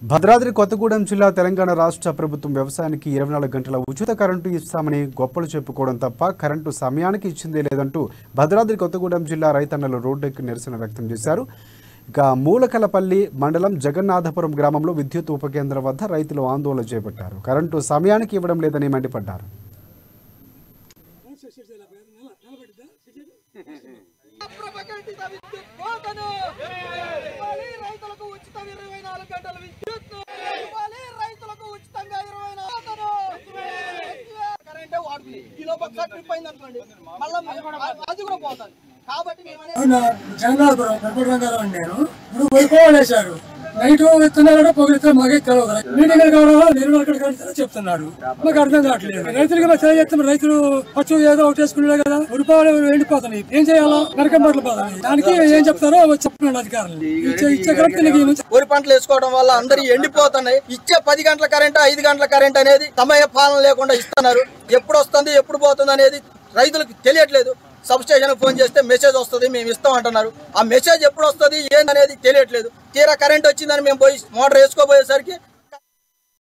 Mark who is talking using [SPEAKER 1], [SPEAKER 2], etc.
[SPEAKER 1] భద్రాద్రి కొత్తగూడెం జిల్లా తెలంగాణ రాష్ట్ర ప్రభుత్వం వ్యవసాయానికి ఇరవై నాలుగు గంటల ఉచిత కరెంటు ఇస్తామని గొప్పలు చెప్పుకోవడం తప్ప కరెంటు సమయానికి ఇచ్చిందే లేదంటూ భద్రాద్రి కొత్తగూడెం జిల్లా రైతన్నలు రోడ్డెక్కి నిరసన వ్యక్తం చేశారు ఇక మూలకలపల్లి మండలం జగన్నాథపురం గ్రామంలో విద్యుత్ ఉపకేంద్రం వద్ద రైతులు ఆందోళన చేపట్టారు కరెంటు సమయానికి ఇవ్వడం లేదని మండిపడ్డారు
[SPEAKER 2] ప్రపకండిత విద్యుత్ కోతను ఇవ్వాలి రైతులకు ఉచిత ఇరవై నాలుగు గంటల విద్యుత్ ఇవ్వాలి రైతులకు ఉచితంగా ఇరవై నాలుగు కోతను కరెంటే వాడుతుంది కిలో పక్క ట్రిప్ అయింది అనుకోండి మళ్ళీ అది కూడా పోతుంది కాబట్టి మేము అనేది
[SPEAKER 3] అవునా జగన్నాథపురం వెంకటరంగారావు నేను ఇప్పుడు వైభవం వేశారు నైట్ విత్తనాలు పొగిలితే మాకే తెలియదు మీటింగ్ కావడం నేను అక్కడ కడితే చెప్తున్నాడు మాకు అర్థం కావట్లేదు రైతులకి మరి తెలియజేస్తే రైతులు పచ్చు ఏదో ఒకటి వేసుకున్నాడు కదా ఉడిపాలు ఎండిపోతున్నాయి ఏం చేయాలో నరకం బట్టలు పోతున్నాయి దానికి ఏం చెప్తారో చెప్తున్నాడు అధికారులు ఇచ్చే ఇచ్చే కరెక్ట్ నీకు ఏమి
[SPEAKER 2] వరి పంటలు వేసుకోవడం వల్ల అందరు ఎండిపోతున్నాయి ఇచ్చే పది గంటల కరెంట్ ఐదు గంటల కరెంట్ అనేది సమయ పాలన లేకుండా ఇస్తున్నారు ఎప్పుడు వస్తుంది ఎప్పుడు పోతుంది అనేది రైతులకు తెలియట్లేదు సబ్ స్టేషన్ ఫోన్ చేస్తే మెసేజ్ వస్తుంది మేము ఇస్తాం అంటున్నారు ఆ మెసేజ్ ఎప్పుడు వస్తుంది ఏందనేది తెలియట్లేదు తీరా కరెంట్ వచ్చిందని మేము పోయి మోటార్ వేసుకోబోయేసరికి